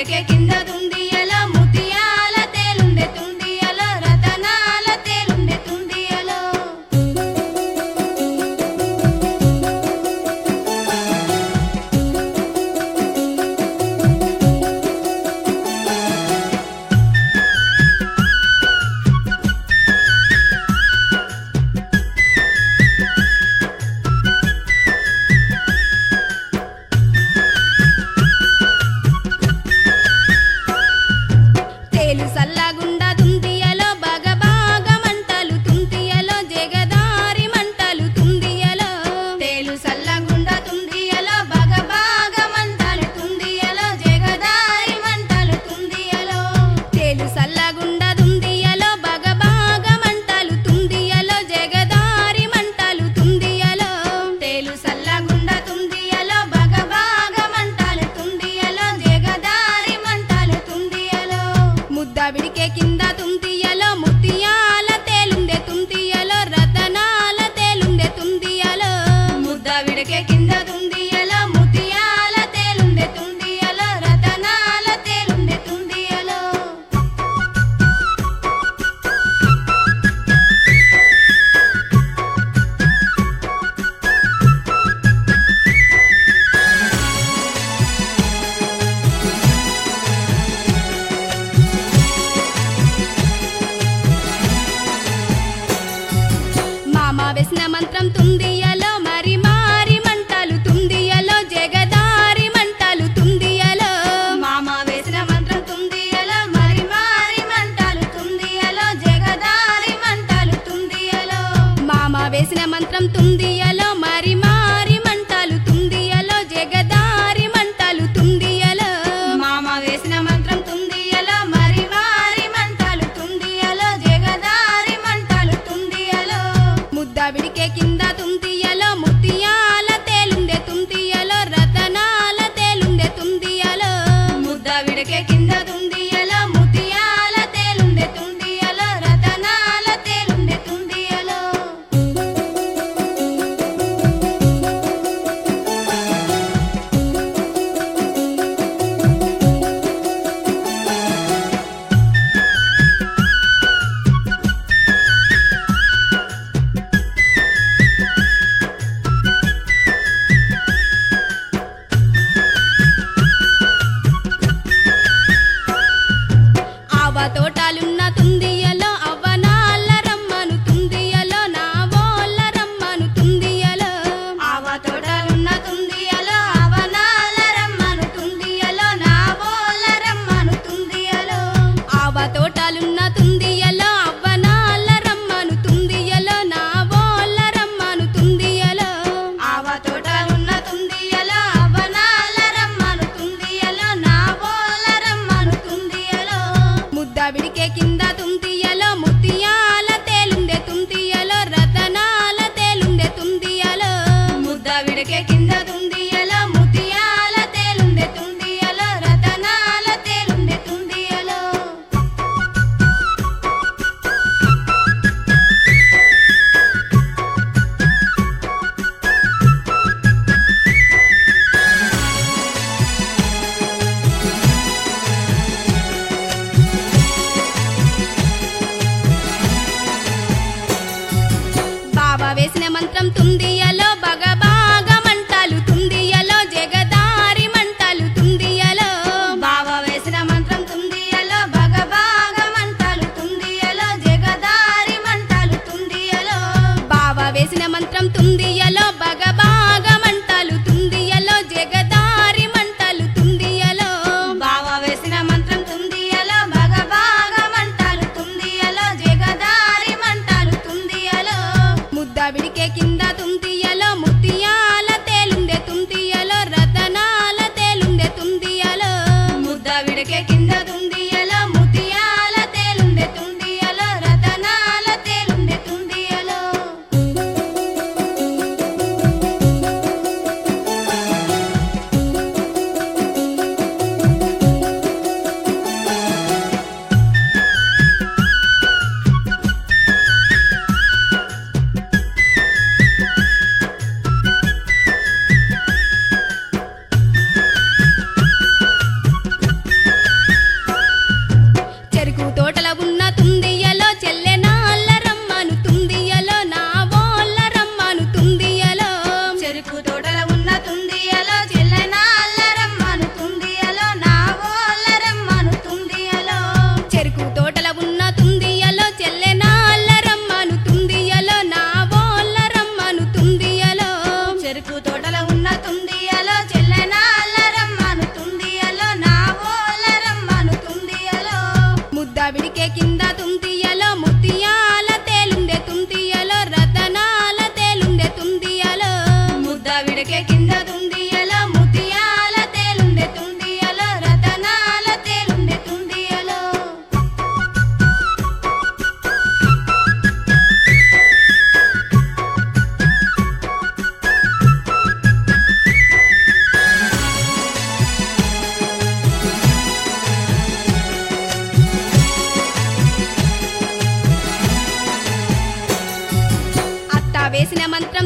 విడకే కింద తుందియలో ముతియాల తేలుండే తుందియలో రతనాల తేలుండే తుందియలో తేలు సల్లగుండా తుందియలో బగ బాగ మంటలు తుందియలో జగదారి మంటలు తుందియలో తేలు సల్లగుండా తుందియలో బగ బాగ మంటలు తుందియలో జగదారి మంటలు తుందియలో తేలు సల్లగుండా తుందియలో బగ బాగ మంటలు తుందియలో జగదారి మంటలు తుందియలో తేలు సల్లగుండా తుందియలో బగ బాగ మంటలు తుందియలో జగదారి మంటలు తుందియలో ముద్ద విడికే కింద తుంతియలో ముత్యాల తేలుందే తుంతియలో రతనాల తేలుందే తుందియలో ముద్ద విడికే కింద తుందియలో ముత్యాల తేలుందే తుందియలో రతనాల తేలుందే తుందియలో మామ వేసిన మంత్రం తుందియలో మరి మారి మంటలు తుందియలో జగదారి మంటలు తుందియలో మామ వేసిన మంత్రం తుందియలో మరి మారి మంటలు తుందియలో జగదారి మంటలు తుందియలో మామ వేసిన మంత్రం తుందియలో మరి మారి మంటలు తుందియలో జగదారి మంటలు తుందియలో మామ వేసిన మంత్రం తుందియలో మరి మారి మంటలు తుందియలో జగదారి మంటలు తుందియలో ముద్ద విడికే కింద తుంతియలో ముత్యాల తేలుందే తుంతియలో రతనాల తేలుందే తుందియలో ముద్ద విడికే కింద తుందియలో ముత్యాల తేలుందే తుందియలో రతనాల తేలుందే తుందియలో ఆవ తోటాలున్న తుందియలో అవనాల రమ్మను తుందియలో నా వోళ్ళ రమ్మను తుందియలో ఆవ తోటాలున్న తుందియలో అవనాల రమ్మను తుందియలో నా వోళ్ళ రమ్మను తుందియలో ఆవ తోటాలున్న తుందియలో అవనాల రమ్మను తుందియలో నా వోళ్ళ రమ్మను తుందియలో ఆవ తోటాలున్న తుందియలో అవనాల రమ్మను తుందియలో నా వోళ్ళ రమ్మను తుందియలో ముద్ద విడికే కింద తుంతియలో ముత్యాల తేలుందే తుంతియలో రతనాల తేలుందే తుందియలో ముద్ద విడికే కింద తుందియలో ముత్యాల తేలుందే తుందియలో రతనాల తేలుందే తుందియలో బాబా వేసిన మంత్రం తుందియలో బగ బాగ మంటలు తుందియలో జగదారి మంటలు తుందియలో బాబా వేసిన మంత్రం తుందియలో బగ బాగ మంటలు తుందియలో జగదారి మంటలు తుందియలో బాబా వేసిన మంత్రం తుందియలో బగ బాగ మంటలు తుందియలో జగదారి మంటలు తుందియలో బాబా వేసిన మంత్రం తుందియలో బగ బాగ మంటలు తుందియలో జగదారి మంటలు తుందియలో ముద్ద విడికే కింద తుంతియలో ముత్యాల తేలుందే తుంతియలో రతనాల తేలుందే తుందియలో ముద్ద విడికే కింద తుందియలో ముత్యాల తేలుందే తుందియలో రతనాల తేలుందే తుందియలో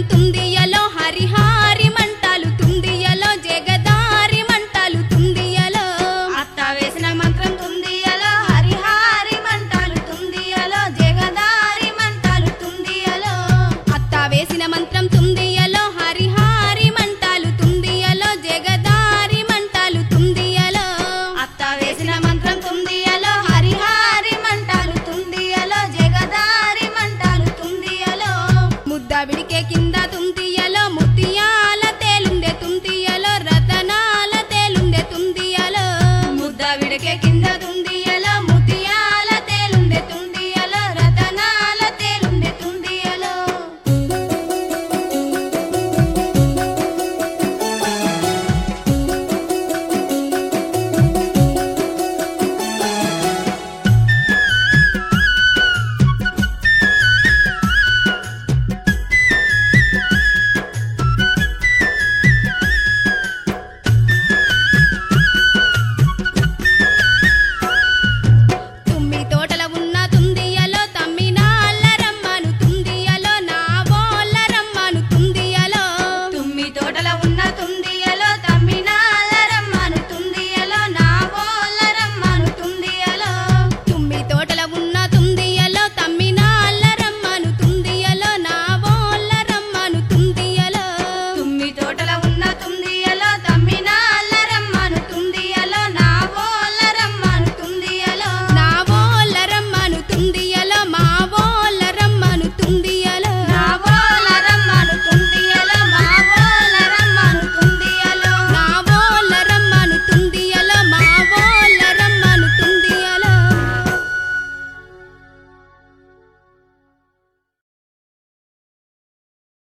తుందియలో హరిహారి మంటలు తుందియలో జగదారి మంటలు తుందియలో అత్త వేసిన మంత్రం తుందియలో హరిహారి మంటలు తుందియలో జగదారి మంటలు తుందియలో అత్త వేసిన మంత్రం తుందియలో హరిహారి మంటలు తుందియలో జగదారి మంటలు తుందియలో అత్త వేసిన మంత్రం తుందియలో హరిహారి మంటలు తుందియలో జగదారి మంటలు తుందియలో ముద్ద విడికే కింద తుంతియలో ముత్యాల తేలుందే తుంతియలో రతనాల తేలుందే తుంతియలో ముద్ద విడకే కింద తుంది